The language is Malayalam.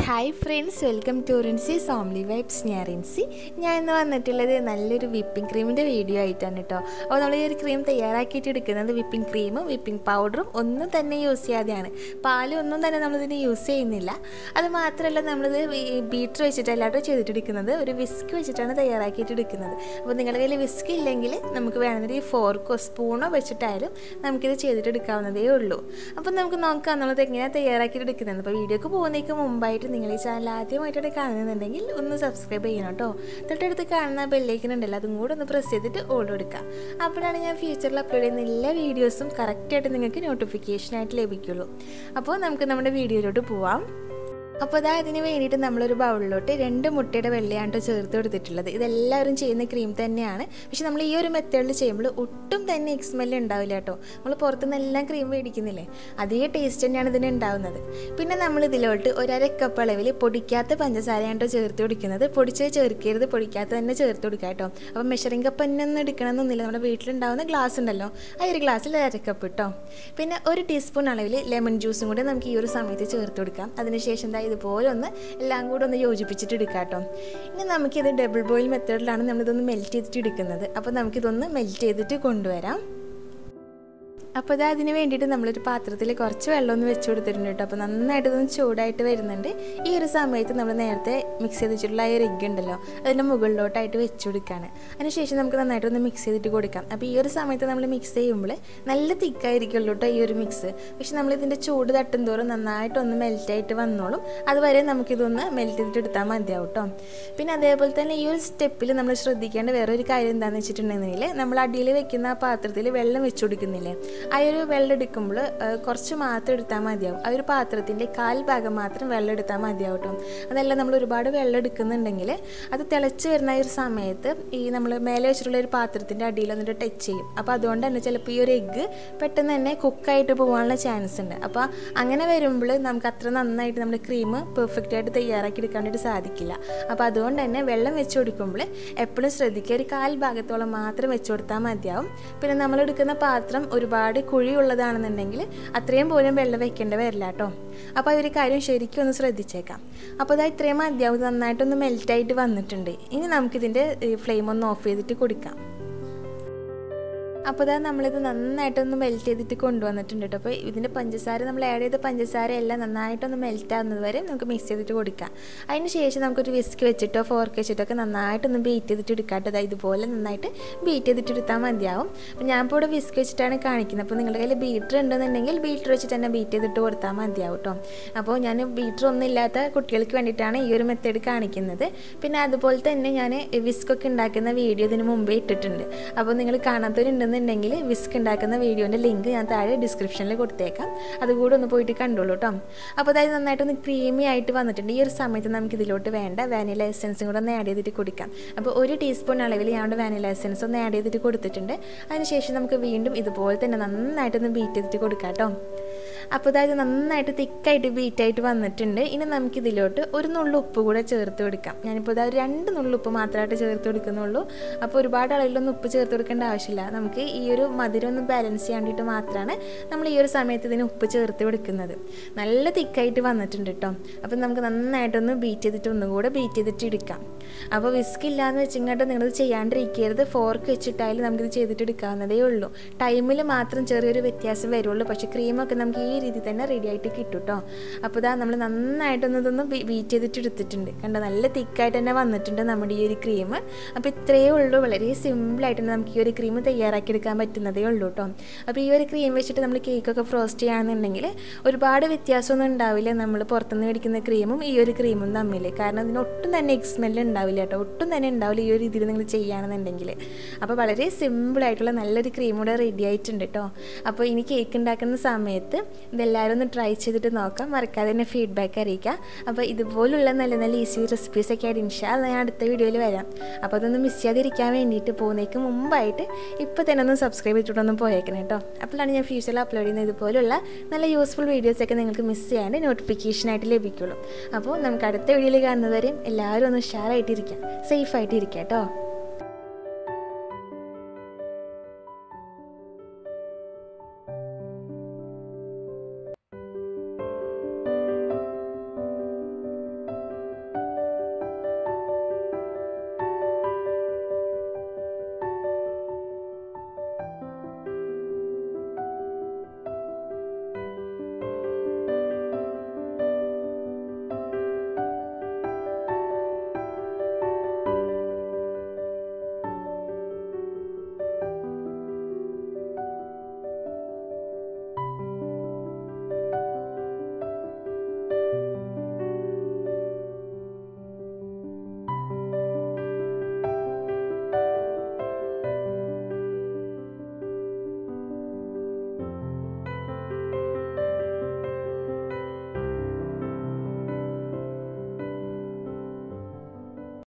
hi friends welcome to Rincy സോംലി വൈബ്സ് ഞാൻ റിൻസി ഞാൻ ഇന്ന് വന്നിട്ടുള്ളത് നല്ലൊരു വിപ്പിംഗ് ക്രീമിൻ്റെ വീഡിയോ ആയിട്ടാണ് കേട്ടോ അപ്പോൾ നമ്മൾ ഈ ഒരു ക്രീം തയ്യാറാക്കിയിട്ട് എടുക്കുന്നത് വിപ്പിംഗ് ക്രീമും വിപ്പിംഗ് പൗഡറും ഒന്നും തന്നെ യൂസ് ചെയ്യാതെയാണ് പാലും ഒന്നും തന്നെ നമ്മളിതിന് യൂസ് ചെയ്യുന്നില്ല അത് മാത്രമല്ല നമ്മളിത് ബീറ്റർ വെച്ചിട്ടല്ല കേട്ടോ ചെയ്തിട്ടെടുക്കുന്നത് ഒരു വിസ്ക് വെച്ചിട്ടാണ് തയ്യാറാക്കിയിട്ട് എടുക്കുന്നത് അപ്പോൾ നിങ്ങളുടെ കയ്യിൽ വിസ്ക് ഇല്ലെങ്കിൽ നമുക്ക് വേണമെങ്കിൽ ഫോർക്കോ സ്പൂണോ വെച്ചിട്ടായാലും നമുക്കിത് ചെയ്തിട്ടെടുക്കാവുന്നതേ ഉള്ളൂ അപ്പോൾ നമുക്ക് നോക്കാം നമ്മളത് എങ്ങനെയാണ് തയ്യാറാക്കിയിട്ട് എടുക്കുന്നത് അപ്പോൾ വീഡിയോക്ക് പോകുന്നതിന് മുമ്പായിട്ട് നിങ്ങൾ ഈ ചാനൽ ആദ്യമായിട്ടാണ് കാണുന്നുണ്ടെങ്കിൽ ഒന്ന് സബ്സ്ക്രൈബ് ചെയ്യണം കേട്ടോ തൊട്ടടുത്ത് കാണുന്ന ബെല്ലൈക്കൻ ഉണ്ടല്ലോ അതും കൂടെ ഒന്ന് പ്രസ് ചെയ്തിട്ട് ഓൾ എടുക്കുക അപ്പോഴാണ് ഞാൻ ഫ്യൂച്ചറിൽ അപ്ലോഡ് ചെയ്യുന്ന എല്ലാ വീഡിയോസും കറക്റ്റായിട്ട് നിങ്ങൾക്ക് നോട്ടിഫിക്കേഷനായിട്ട് ലഭിക്കുള്ളൂ അപ്പോൾ നമുക്ക് നമ്മുടെ വീഡിയോയിലോട്ട് പോവാം അപ്പോൾ അതാ ഇതിന് വേണ്ടിയിട്ട് നമ്മളൊരു ബൗളിലോട്ട് രണ്ട് മുട്ടയുടെ വെള്ളയാണ് ചേർത്ത് കൊടുത്തിട്ടുള്ളത് ഇതെല്ലാവരും ചെയ്യുന്ന ക്രീം തന്നെയാണ് പക്ഷെ നമ്മൾ ഈ ഒരു മെത്തേഡിൽ ചെയ്യുമ്പോൾ ഒട്ടും തന്നെ എക്സ്മെല്ല് ഉണ്ടാവില്ല കേട്ടോ നമ്മൾ പുറത്തുനിന്ന് എല്ലാം ക്രീം മേടിക്കുന്നില്ലേ അതേ ടേസ്റ്റ് തന്നെയാണ് ഇതിന് ഉണ്ടാവുന്നത് പിന്നെ നമ്മൾ ഇതിലോട്ട് ഒരര കപ്പ് അളവിൽ പൊടിക്കാത്ത പഞ്ചസാരയാണ് കേട്ടോ ചേർത്ത് കൊടുക്കുന്നത് പൊടിച്ചത് ചേർക്കരുത് പൊടിക്കാത്ത തന്നെ ചേർത്ത് കൊടുക്കുക കേട്ടോ അപ്പോൾ മെഷറിംഗ് കപ്പ് തന്നെ ഒന്നും എടുക്കണമെന്നൊന്നുമില്ല നമ്മുടെ വീട്ടിലുണ്ടാവുന്ന ഗ്ലാസ് ഉണ്ടല്ലോ ആ ഒരു ഗ്ലാസ്സിൽ അര കപ്പ് കേട്ടോ പിന്നെ ഒരു ടീസ്പൂൺ അളവിൽ ലെമൺ ജ്യൂസും കൂടി നമുക്ക് ഈ ഒരു സമയത്ത് ചേർത്ത് കൊടുക്കാം അതിനുശേഷം എന്താ ഇതുപോലെ ഒന്ന് എല്ലാം കൂടെ ഒന്ന് യോജിപ്പിച്ചിട്ട് എടുക്കാം കേട്ടോ ഇനി നമുക്കിത് ഡബിൾ ബോയിൽ മെത്തേഡിലാണ് നമ്മളിതൊന്ന് മെൽറ്റ് ചെയ്തിട്ട് എടുക്കുന്നത് അപ്പോൾ നമുക്കിതൊന്ന് മെൽറ്റ് ചെയ്തിട്ട് കൊണ്ടുവരാം അപ്പോൾ ഇത് അതിന് വേണ്ടിയിട്ട് നമ്മളൊരു പാത്രത്തിൽ കുറച്ച് വെള്ളം ഒന്ന് വെച്ച് കൊടുത്തിട്ടുണ്ട് കേട്ടോ അപ്പോൾ നന്നായിട്ട് ഇതൊന്ന് ചൂടായിട്ട് വരുന്നുണ്ട് ഈ ഒരു സമയത്ത് നമ്മൾ നേരത്തെ മിക്സ് ചെയ്ത് വെച്ചിട്ടുള്ള ആ ഒരു എഗ്ഗ് ഉണ്ടല്ലോ അതിൻ്റെ മുകളിലോട്ടായിട്ട് വെച്ച് കൊടുക്കുകയാണ് അതിനുശേഷം നമുക്ക് നന്നായിട്ടൊന്ന് മിക്സ് ചെയ്തിട്ട് കൊടുക്കാം അപ്പോൾ ഈ ഒരു സമയത്ത് നമ്മൾ മിക്സ് ചെയ്യുമ്പോൾ നല്ല തിക്കായിരിക്കുള്ളൂ കേട്ടോ ഈ ഒരു മിക്സ് പക്ഷെ നമ്മളിതിൻ്റെ ചൂട് തട്ടും തോറും നന്നായിട്ടൊന്ന് മെൽറ്റായിട്ട് വന്നോളും അതുവരെ നമുക്കിതൊന്ന് മെൽറ്റ് ചെയ്തിട്ട് എടുത്താൽ മതിയാവും കേട്ടോ പിന്നെ അതേപോലെ തന്നെ ഈ ഒരു സ്റ്റെപ്പിൽ നമ്മൾ ശ്രദ്ധിക്കേണ്ട വേറെ ഒരു കാര്യം എന്താണെന്ന് വെച്ചിട്ടുണ്ടെങ്കിൽ നമ്മൾ അടിയിൽ വെക്കുന്ന ആ പാത്രത്തിൽ വെള്ളം വെച്ച് കൊടുക്കുന്നില്ലേ ആ ഒരു വെള്ളം എടുക്കുമ്പോൾ കുറച്ച് മാത്രം എടുത്താൽ മതിയാവും ആ ഒരു പാത്രത്തിൻ്റെ കാൽ ഭാഗം മാത്രം വെള്ളം എടുത്താൽ മതിയാവും കേട്ടോ അതല്ല നമ്മൾ ഒരുപാട് വെള്ളം എടുക്കുന്നുണ്ടെങ്കിൽ അത് തിളച്ച് വരുന്ന ഒരു സമയത്ത് ഈ നമ്മൾ മേലെ വെച്ചിട്ടുള്ള ഒരു പാത്രത്തിൻ്റെ അടിയിൽ വന്നിട്ട് ടച്ച് ചെയ്യും അപ്പോൾ അതുകൊണ്ട് തന്നെ ചിലപ്പോൾ ഈ ഒരു എഗ്ഗ് പെട്ടെന്ന് തന്നെ കുക്കായിട്ട് പോകാനുള്ള ചാൻസ് ഉണ്ട് അപ്പോൾ അങ്ങനെ വരുമ്പോൾ നമുക്ക് അത്ര നന്നായിട്ട് നമ്മുടെ ക്രീം പെർഫെക്റ്റ് ആയിട്ട് തയ്യാറാക്കി എടുക്കാൻ വേണ്ടിയിട്ട് സാധിക്കില്ല അപ്പോൾ അതുകൊണ്ട് തന്നെ വെള്ളം വെച്ച് കൊടുക്കുമ്പോൾ എപ്പോഴും ശ്രദ്ധിക്കുക ഒരു കാൽ ഭാഗത്തോളം മാത്രം വെച്ച് കൊടുത്താൽ മതിയാവും പിന്നെ നമ്മൾ എടുക്കുന്ന പാത്രം ഒരുപാട് കുഴിയുള്ളതാണെന്നുണ്ടെങ്കിൽ അത്രയും പോലും വെള്ളം വെക്കേണ്ടി വരില്ല കേട്ടോ അപ്പോൾ ആ ഒരു കാര്യം ശരിക്കും ഒന്ന് ശ്രദ്ധിച്ചേക്കാം അപ്പോൾ അതാ ഇത്രയും മതിയാവും നന്നായിട്ടൊന്ന് മെൽറ്റായിട്ട് വന്നിട്ടുണ്ട് ഇനി നമുക്കിതിൻ്റെ ഫ്ലെയിം ഒന്ന് ഓഫ് ചെയ്തിട്ട് കൊടുക്കാം അപ്പോൾ ഇതാ നമ്മളിത് നന്നായിട്ടൊന്ന് മെൽറ്റ് ചെയ്തിട്ട് കൊണ്ടുവന്നിട്ടുണ്ട് കേട്ടോ അപ്പോൾ ഇതിൻ്റെ പഞ്ചസാര നമ്മൾ ആഡ് ചെയ്ത പഞ്ചസാര എല്ലാം നന്നായിട്ടൊന്ന് മെൽറ്റ് ആവുന്നത് വരെ നമുക്ക് മിക്സ് ചെയ്തിട്ട് കൊടുക്കാം അതിന് ശേഷം നമുക്കൊരു വിസ്ക് വെച്ചിട്ടോ ഫോർക്ക് വെച്ചിട്ടോ ഒക്കെ നന്നായിട്ടൊന്ന് ബീറ്റ് ചെയ്തിട്ട് എടുക്കാം കേട്ടോ ഇതുപോലെ നന്നായിട്ട് ബീറ്റ് ചെയ്തിട്ട് എടുത്താൽ മതിയാവും അപ്പോൾ ഞാൻ ഇപ്പോൾ ഇവിടെ വിസ്ക് വെച്ചിട്ടാണ് കാണിക്കുന്നത് അപ്പോൾ നിങ്ങളുടെ കയ്യിൽ ബീറ്റർ ഉണ്ടെന്നുണ്ടെങ്കിൽ ബീറ്റർ വെച്ചിട്ട് തന്നെ ബീറ്റ് ചെയ്തിട്ട് കൊടുത്താൽ മതിയാവും കേട്ടോ അപ്പോൾ ഞാൻ ബീറ്റർ ഒന്നും ഇല്ലാത്ത കുട്ടികൾക്ക് വേണ്ടിയിട്ടാണ് ഈ ഒരു മെത്തേഡ് കാണിക്കുന്നത് പിന്നെ അതുപോലെ തന്നെ ഞാൻ വിസ്ക് ഒക്കെ ഉണ്ടാക്കുന്ന വീഡിയോ ഇതിന് മുമ്പേ ഇട്ടിട്ടുണ്ട് അപ്പോൾ നിങ്ങൾ കാണാത്തവരുണ്ടെന്ന് ഉണ്ടെന്നുണ്ടെങ്കിൽ വിസ്ക് ഉണ്ടാക്കുന്ന വീഡിയോൻ്റെ ലിങ്ക് ഞാൻ താഴെ ഡിസ്ക്രിപ്ഷനിൽ കൊടുത്തേക്കാം അതുകൂടെ ഒന്ന് പോയിട്ട് കണ്ടോളൂ കേട്ടോ അപ്പോൾ അതായത് നന്നായിട്ടൊന്ന് ക്രീമി ആയിട്ട് വന്നിട്ടുണ്ട് ഈ ഒരു സമയത്ത് നമുക്ക് ഇതിലോട്ട് വേണ്ട വാനില എസൻസും കൂടെ ഒന്ന് ആഡ് ചെയ്തിട്ട് കൊടുക്കാം അപ്പോൾ ഒരു ടീസ്പൂൺ അളവിൽ ഞാൻ വാനില എസൻസ് ഒന്ന് ആഡ് ചെയ്തിട്ട് കൊടുത്തിട്ടുണ്ട് അതിനുശേഷം നമുക്ക് വീണ്ടും ഇതുപോലെ തന്നെ നന്നായിട്ടൊന്ന് ബീറ്റ് ചെയ്തിട്ട് കൊടുക്കാം കേട്ടോ അപ്പോൾ അതായത് നന്നായിട്ട് തിക്കായിട്ട് ബീറ്റായിട്ട് വന്നിട്ടുണ്ട് ഇനി നമുക്കിതിലോട്ട് ഒരു നുള്ളു ഉപ്പ് കൂടെ ചേർത്ത് കൊടുക്കാം ഞാനിപ്പോൾ അതായത് രണ്ട് നുള്ളു ഉപ്പ് മാത്രമായിട്ട് ചേർത്ത് കൊടുക്കുന്നുള്ളൂ അപ്പോൾ ഒരുപാട് അളവിലൊന്നും ഉപ്പ് ചേർത്ത് കൊടുക്കേണ്ട ആവശ്യമില്ല നമുക്ക് ഈ ഒരു മധുരം ഒന്ന് ബാലൻസ് ചെയ്യാൻ വേണ്ടിയിട്ട് മാത്രമാണ് നമ്മൾ ഈ ഒരു സമയത്ത് ഇതിന് ഉപ്പ് ചേർത്ത് കൊടുക്കുന്നത് നല്ല തിക്കായിട്ട് വന്നിട്ടുണ്ട് കേട്ടോ അപ്പോൾ നമുക്ക് നന്നായിട്ടൊന്ന് ബീറ്റ് ചെയ്തിട്ട് ഒന്നും കൂടെ ബീറ്റ് ചെയ്തിട്ട് എടുക്കാം അപ്പോൾ വിസ്ക് ഇല്ലാന്ന് വെച്ചിങ്ങോട്ട് നിങ്ങളിത് ചെയ്യാണ്ടിരിക്കരുത് ഫോർക്ക് വെച്ചിട്ടായാലും നമുക്കിത് ചെയ്തിട്ട് എടുക്കാവുന്നതേ ഉള്ളൂ ടൈമിൽ മാത്രം ചെറിയൊരു വ്യത്യാസം വരുള്ളൂ പക്ഷേ ക്രീമൊക്കെ നമുക്ക് ഈ രീതി തന്നെ റെഡി ആയിട്ട് കിട്ടും കേട്ടോ അപ്പോൾ ഇതാ നമ്മൾ നന്നായിട്ടൊന്ന് ഇതൊന്ന് ബീറ്റ് ചെയ്തിട്ട് എടുത്തിട്ടുണ്ട് കണ്ടോ നല്ല തിക്കായിട്ട് തന്നെ വന്നിട്ടുണ്ട് നമ്മുടെ ഈ ഒരു ക്രീം അപ്പോൾ ഇത്രയേ ഉള്ളൂ വളരെ സിമ്പിളായിട്ട് തന്നെ നമുക്ക് ഈ ഒരു ക്രീം തയ്യാറാക്കി എടുക്കാൻ പറ്റുന്നതേ ഉള്ളൂ കേട്ടോ അപ്പോൾ ഈ ഒരു ക്രീം വെച്ചിട്ട് നമ്മൾ കേക്കൊക്കെ ഫ്രോസ്റ്റ് ചെയ്യുകയാണെന്നുണ്ടെങ്കിൽ ഒരുപാട് വ്യത്യാസമൊന്നും ഉണ്ടാവില്ല നമ്മൾ പുറത്തുനിന്ന് മേടിക്കുന്ന ക്രീമും ഈ ഒരു ക്രീമും തമ്മിൽ കാരണം അതിന് ഒട്ടും തന്നെ എക്സ്മെല്ല് ഉണ്ടാവില്ല കേട്ടോ ഒട്ടും തന്നെ ഉണ്ടാവില്ല ഈ ഒരു രീതിയിൽ നിങ്ങൾ ചെയ്യുകയാണെന്നുണ്ടെങ്കിൽ അപ്പോൾ വളരെ സിമ്പിളായിട്ടുള്ള നല്ലൊരു ക്രീം കൂടെ റെഡി ആയിട്ടുണ്ട് കേട്ടോ അപ്പോൾ ഇനി കേക്ക് ഉണ്ടാക്കുന്ന സമയത്ത് ഇതെല്ലാവരും ഒന്ന് ട്രൈ ചെയ്തിട്ട് നോക്കാം മറക്കാതെ തന്നെ ഫീഡ്ബാക്ക് അറിയിക്കാം അപ്പോൾ ഇതുപോലുള്ള നല്ല നല്ല ഈസി റെസിപ്പീസൊക്കെ ആയിട്ട് ഇൻഷാ ഞാൻ അടുത്ത വീഡിയോയിൽ വരാം അപ്പോൾ അതൊന്ന് മിസ് ചെയ്യാതിരിക്കാൻ വേണ്ടിയിട്ട് പോകുന്നേക്ക് മുമ്പായിട്ട് ഇപ്പോൾ തന്നെ ഒന്ന് സബ്സ്ക്രൈബ് ചെയ്തിട്ടൊന്നും പോയേക്കണം കേട്ടോ അപ്പോഴാണ് ഞാൻ ഫ്യൂച്ചറിൽ അപ്ലോഡ് ചെയ്യുന്ന ഇതുപോലുള്ള നല്ല യൂസ്ഫുൾ വീഡിയോസൊക്കെ നിങ്ങൾക്ക് മിസ് ചെയ്യാണ്ട് നോട്ടിഫിക്കേഷനായിട്ട് ലഭിക്കുള്ളൂ അപ്പോൾ നമുക്ക് അടുത്ത വീഡിയോയിൽ കാണുന്നവരെയും എല്ലാവരും ഒന്ന് ഷെയർ ആയിട്ടിരിക്കാം സേഫ് ആയിട്ടിരിക്കാം കേട്ടോ